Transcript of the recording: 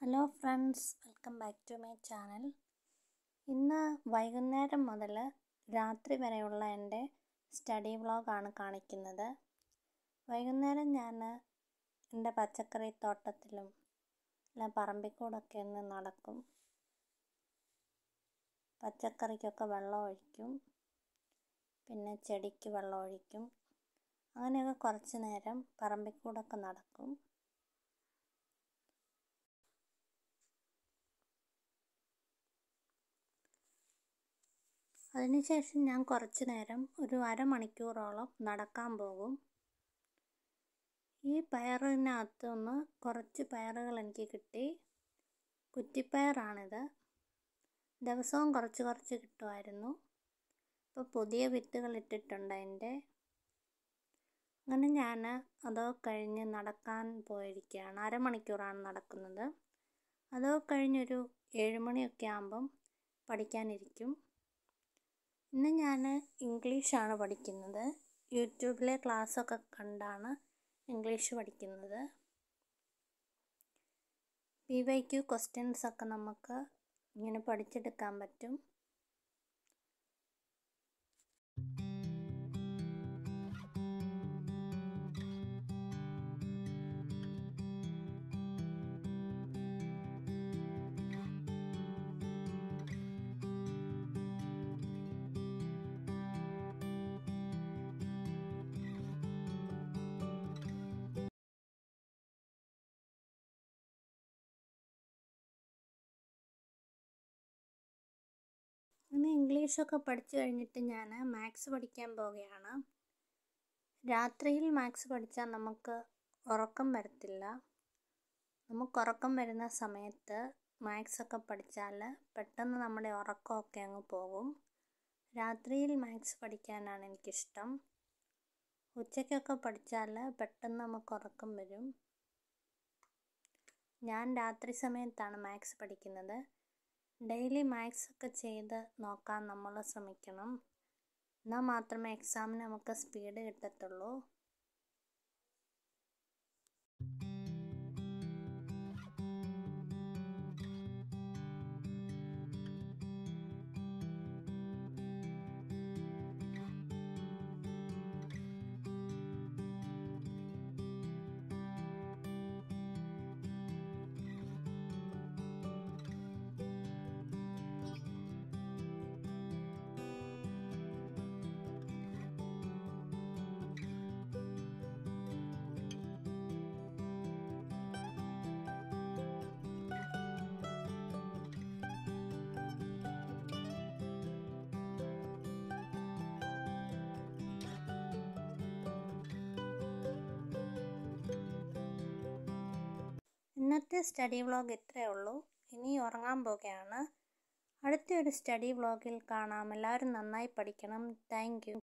hello friends welcome back to my channel ഇന്ന് വൈകുന്നേരം മുതൽ രാത്രി വരെയുള്ള എൻ്റെ സ്റ്റഡി വ്ളോഗാണ് കാണിക്കുന്നത് വൈകുന്നേരം ഞാൻ എൻ്റെ പച്ചക്കറി തോട്ടത്തിലും അല്ല പറമ്പിക്കൂടൊക്കെ ഒന്ന് നടക്കും പച്ചക്കറിക്കൊക്കെ വെള്ളം ഒഴിക്കും പിന്നെ ചെടിക്ക് വെള്ളം ഒഴിക്കും അങ്ങനെയൊക്കെ കുറച്ച് നേരം പറമ്പിക്കൂടൊക്കെ നടക്കും അതിനുശേഷം ഞാൻ കുറച്ച് നേരം ഒരു അരമണിക്കൂറോളം നടക്കാൻ പോകും ഈ പയറിനകത്ത് നിന്ന് കുറച്ച് പയറുകൾ എനിക്ക് കിട്ടി കുറ്റിപ്പയറാണിത് ദിവസവും കുറച്ച് കുറച്ച് കിട്ടുമായിരുന്നു ഇപ്പോൾ പുതിയ വിത്തുകൾ ഇട്ടിട്ടുണ്ട് അതിൻ്റെ അങ്ങനെ ഞാൻ അതോ കഴിഞ്ഞ് നടക്കാൻ പോയിരിക്കുകയാണ് അരമണിക്കൂറാണ് നടക്കുന്നത് അതോ കഴിഞ്ഞൊരു ഏഴുമണിയൊക്കെ ആകുമ്പം പഠിക്കാനിരിക്കും ഇന്ന് ഞാൻ ഇംഗ്ലീഷാണ് പഠിക്കുന്നത് യൂട്യൂബിലെ ക്ലാസ്സൊക്കെ കണ്ടാണ് ഇംഗ്ലീഷ് പഠിക്കുന്നത് പി വൈ ക്യു ക്വസ്റ്റ്യൻസ് ഒക്കെ നമുക്ക് ഇങ്ങനെ പഠിച്ചെടുക്കാൻ പറ്റും ഇന്ന് ഇംഗ്ലീഷൊക്കെ പഠിച്ചു കഴിഞ്ഞിട്ട് ഞാൻ മാത്സ് പഠിക്കാൻ പോവുകയാണ് രാത്രിയിൽ മാത്സ് പഠിച്ചാൽ നമുക്ക് ഉറക്കം വരത്തില്ല നമുക്ക് ഉറക്കം വരുന്ന സമയത്ത് മാത്സ് ഒക്കെ പഠിച്ചാൽ പെട്ടെന്ന് നമ്മുടെ ഉറക്കമൊക്കെ അങ്ങ് പോകും രാത്രിയിൽ മാത്സ് പഠിക്കാനാണ് എനിക്കിഷ്ടം ഉച്ചയ്ക്കൊക്കെ പഠിച്ചാൽ പെട്ടെന്ന് നമുക്ക് ഉറക്കം വരും ഞാൻ രാത്രി സമയത്താണ് മാത്സ് പഠിക്കുന്നത് ഡെയിലി മാത്സ് ഒക്കെ ചെയ്ത് നോക്കാൻ നമ്മൾ ശ്രമിക്കണം എന്നാൽ മാത്രമേ എക്സാമിന് നമുക്ക് സ്പീഡ് കിട്ടത്തുള്ളൂ ഇന്നത്തെ സ്റ്റഡി വ്ളോഗ് ഇത്രയേ ഉള്ളൂ ഇനി ഉറങ്ങാൻ പോകുകയാണ് അടുത്തൊരു സ്റ്റഡി വ്ളോഗിൽ കാണാം എല്ലാവരും നന്നായി പഠിക്കണം താങ്ക്